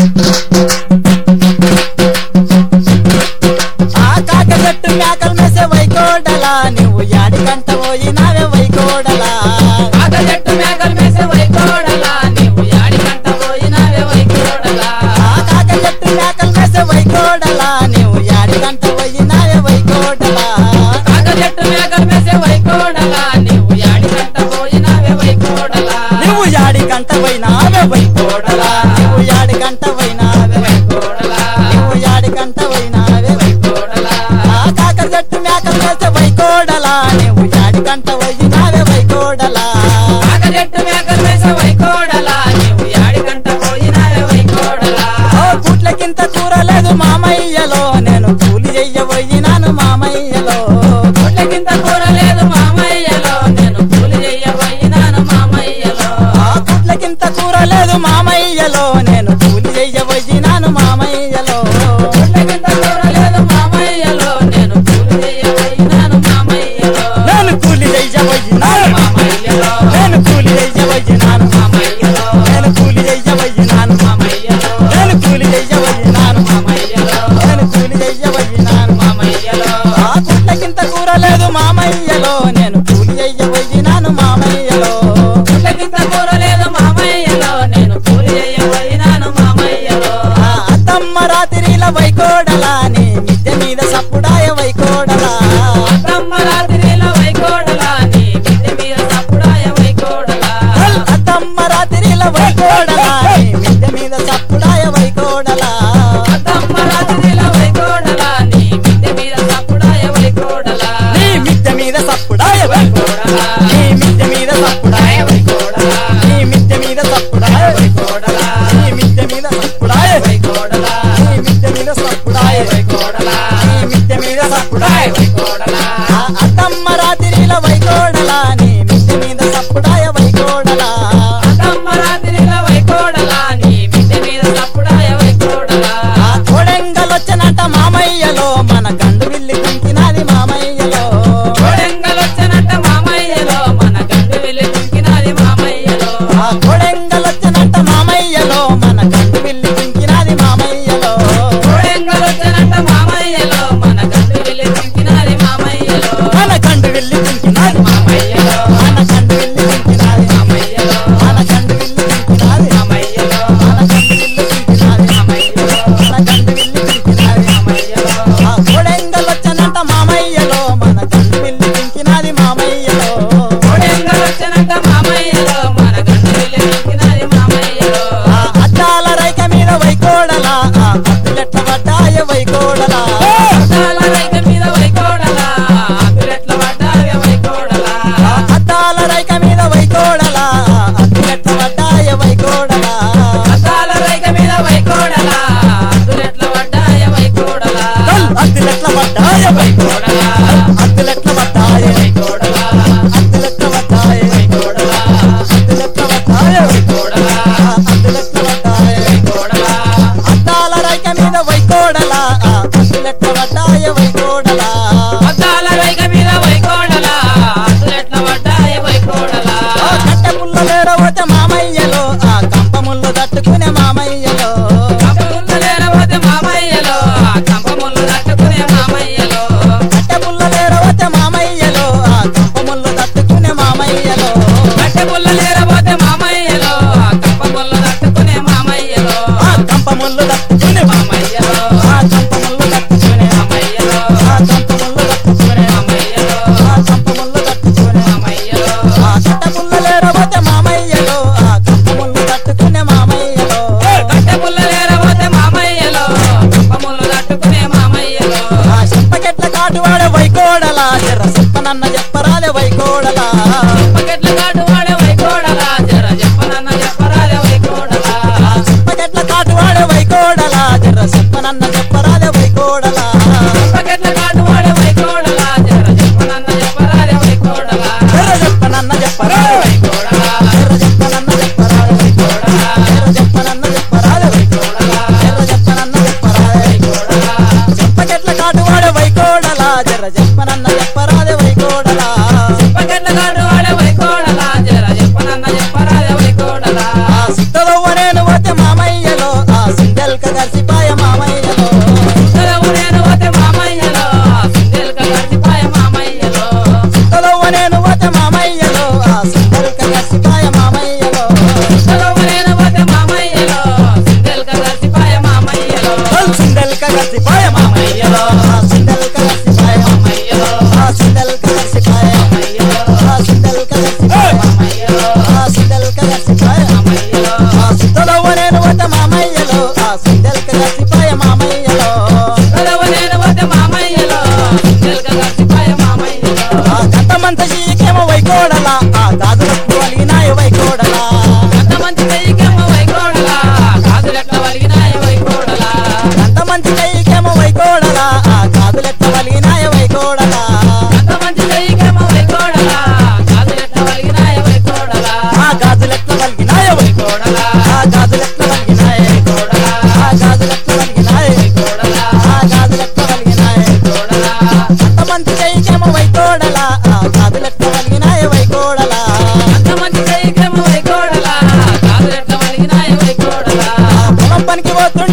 ఆ కాక చెట్టు మేకలు మేసే వైకోడలా నువ్వు యాడికంట పోయినావే వైకోడలా ఆక చెట్టు మేకలు మేసే వైకోడలా నీవు యాడికంట పోయినావే వైకోడలా ఆ కాక చెట్టు మేకలు మేసే వైకోడలా నువ్వు యాడికంట పోయినావే వైకోడలా ఆక చెట్టు మేకలు మేసే వైకోడలా నీవు యాడికంట పోయినావే వైకోడలా నువ్వు యాడికంట పోయినావే వైకోడలా నువ్వు యాడికంట పోయినావే వైకోడలా నువ్వు యాడికంట పోయినావే వైకోడలా ఆ కాక చెట్టు మేకలు మేసే వైకోడలా నువ్వు యాడికంట పోయినావే వైకోడలా ఆక చెట్టు మేకలు మేసే వైకోడలా నీవు యాడికంట పోయినావే వైకోడలా ఓ గుట్లకింత కూర లేదు మామయ్యలో నేను కూలి చెయ్యబోయినాను మామయ్యలో గుడ్లకింత కూర లేదు మామయ్యలో నేను కూలి చెయ్యబోయినాను మామయ్యలో ఆ గుట్లకింత కూర లేదు మామయ్యలో నేను కూలి చెయ్యబోయినాను మామయ్యలో గుడ్లకింత కూర లేదు మామయ్యలో నేను కూలి చెయ్యబోయినాను మామయ్యలో నేను కూలి చెయ్యబోయినాను మామయ్యలో నేను కూలి చెయ్యబోయినాను మామయ్యలో నేను కూలి చెయ్యబోయినాను మామయ్యలో నేను కూలి చెయ్యబోయినాను మామయ్యలో నేను కూలి చెయ్యబోయినాను మామయ్యలో ఆ గుట్లకింత కూర లేదు మామయ్యలో నేను కూలి చెయ్యబోయినాను మామయ్యలో గుడ్లకింత కూర లేదు మామయ్యలో నేను కూలి చెయ్యబోయినాను మామయ్యలో ఆ అత్తమ్మ రాత్రిల వైకోడలా నీ మిద్దె మీద సప్పుడాయ వైకోడలా అత్తమ్మ రాత్రిలో వైకోడలా నీ మిద్దె మీద సప్పుడాయ వైకోడలా అత్తమ్మ రాత్రిల వైకోడలా నీ మిద్దె మీద సప్పుడాయ వైకోడలా అత్తమ్మ రాత్రిలో వైకోడలా నీ మిద్దె మీద సప్పుడాయ వైకోడలా నీ మిద్దె మీద సప్పుడాయ వైకోడలా నీ మిద్దె మీద సప్పుడాయ వైకోడలా నీ మిద్దె మీద సప్పుడాయ వైకోడలా నీ మిద్దె మీద సప్పుడాయ వైకోడలా నీ మిద్దె మీద సప్పుడాయ వైకోడలా నీ మిద్దె మీద సప్పుడాయ వైకోడలా ఆ అత్తమ్మ రాత్రిల వైకోడలా నీ మిద్దె మీద సప్పుడాయ వైకోడలా అత్తమ్మ రాత్రిలో వైకోడలా నీ మిద్దె మీద సప్పుడాయ వైకోడలా ఆ కోడెంగలొచ్చనంట మామయ్యలో మన గండు విల్లి కుంకినాది మామయ్యలో కోడెంగలొచ్చనంట మామయ్యలో మన గండు వెళ్ళి దుంకినాది మామయ్యలో ఆ కోడెంగలొచ్చనంట మామయ్యలో మన గండు విల్లి కుంకినాది మామయ్యలో కోడెంగలొచ్చనంట మామయ్యలో మన గండు వెళ్ళి దుంకినాది మామయ్యలో మన గండు విల్లి కుంకినాది మామయ్యలో మన గండు విల్లి కుంకినాది మామయ్యలో మన గండు విల్లి కుంకినాది మామయ్యలో మన గండు విల్లి కుంకినాది మామయ్యలో మన గండు విల్లి కుంకినాది మామయ్యలో ఆ కోడెంగలొచ్చనంట మామయ్యలో మన గండు విల్లి కుంకినాది మామయ్యలో కోడెంగలొచ్చనంట మామయ్యలో మన గండు వెళ్ళి దుంకినాది మామయ్యలో ఆ అద్దాల రైక మీద వైకోడలా ఆ అద్దులెట్ల పడ్డాయ వైకోడలా అద్దాల రైక మీద వైకోడలా ఆకులెట్ల పడ్డావే వైకోడలా ఆ అద్దాల రైక మీద వైకోడలా ఆ అద్దులెట్ల పడ్డాయ వైకోడలా అద్దాల రైక మీద వైకోడలా ఆకులెట్ల పడ్డాయ వైకోడలా అద్దులెట్ల పడ్డాయ వైకోడలా అద్దులెట్ల పడ్డాయ వైకోడలా అద్దులెట్ల పడ్డాయ వైకోడలా అద్దులెట్ల పడ్డాయ వైకోడలా ఆ అద్దులెట్ల పడ్డాయ వైకోడలా అద్దాల రైక మీద వైకోడలా ఆ అద్దులెట్ల పడ్డాయ వైకోడలా అద్దాల రైక మీద వైకోడలా ఆకులెట్ల పడ్డాయ వైకోడలా ఆ కట్టె పుల్లలేరవతే మామయ్యలో ఆ కంప ముళ్ళు తట్టుకునే మామయ్యలో కంపముళ్ళు లేరవోతే మామయ్యలో ఆ కంపముళ్ళు తట్టుకునే మామయ్యలో కట్టె పుల్లలేరవతే మామయ్యలో ఆ కంప ముళ్ళు తట్టుకునే మామయ్యలో కట్టె పుల్ల లేరబోతే మామయ్యలో ఆ కంప పుల్ల తట్టుకునే మామయ్యలో ఆ కంప ముళ్ళు తట్టుకునే మామయ్యలో ఆ కంప ముళ్ళు తట్టుకునే మామయ్యలో ఆ కంప ముళ్ళు తట్టుకునే మామయ్యలో ఆ కంప ముళ్ళు తట్టుకునే మామయ్యలో ఆ కట్టె పుల్లలేరవతే మామయ్యలో ఆ కంప ముళ్ళు తట్టుకునే మామయ్యలో కట్టె పుల్ల లేరబోతే మామయ్యలో కంప ముళ్ళు తట్టుకునే మామయ్యలో ఆ చింతకెట్ల కాటువాడే వైకోడలా జర చెప్పనన్న చెప్పరాదే వైకోడలా పకెట్ల కాటు వాడే వైకోడలా జర చెప్పనన్న చెప్పరాలే వైకోడలా ఆ చింతకెట్ల కాటువాడే వైకోడలా జర చెప్పనన్న చెప్పరాదే వైకోడలా పకెట్ల కాటు వాడే వైకోడలా జర చెప్పనన్న చెప్పరాలే వైకోడలా జర చెప్పనన్న చెప్పరాదే వైకోడలా జర చెప్పనన్న చెప్పరాదే వైకోడలా జర చెప్పనన్న చెప్పరాదే వైకోడలా జర చెప్పనన్న చెప్పరాదే వైకోడలా చింతకెట్ల కాటువాడే వైకోడలా జర చెప్పనన్న చెప్పరాదే వైకోడలా పకెట్ల కాటు వాడే వైకోడలా జర చెప్పనన్న చెప్పరాలే వైకోడలా ఆ సిద్ధదవ్వ నేను పోతే మామయ్యలో ఆ సింధ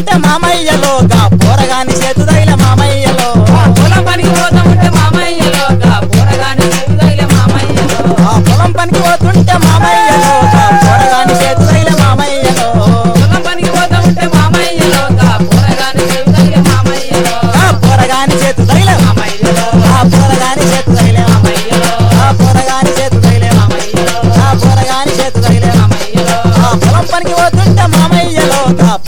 పోతుంటే మామయ్యలో గా పోరగాని చేతు తగిల మామయ్యలో ఆ పొలం పనికి పోతా ఉంటే మామయ్యలో గా పోరగాని చేతు తగిలే మామయ్యలో ఆ పొలం పనికి పోతుంటే మామయ్యలో గా పోరగాని చేతు తగిల మామయ్యలో పొలం పనికి పోతా ఉంటే మామయ్యలో గా పోరగాని చేతు తగిలే మామయ్యలో ఆ పోరగాని చేతు తగిల మామయ్యలో ఆ పోరగాని చేతు తగిలే మామయ్యలో ఆ పోరగాని చేతు తగిలే మామయ్యలో ఆ పోరగాని చేతు తగిలే మామయ్యలో ఆ పొలం పనికి పోతుంటే మామయ్యలో గా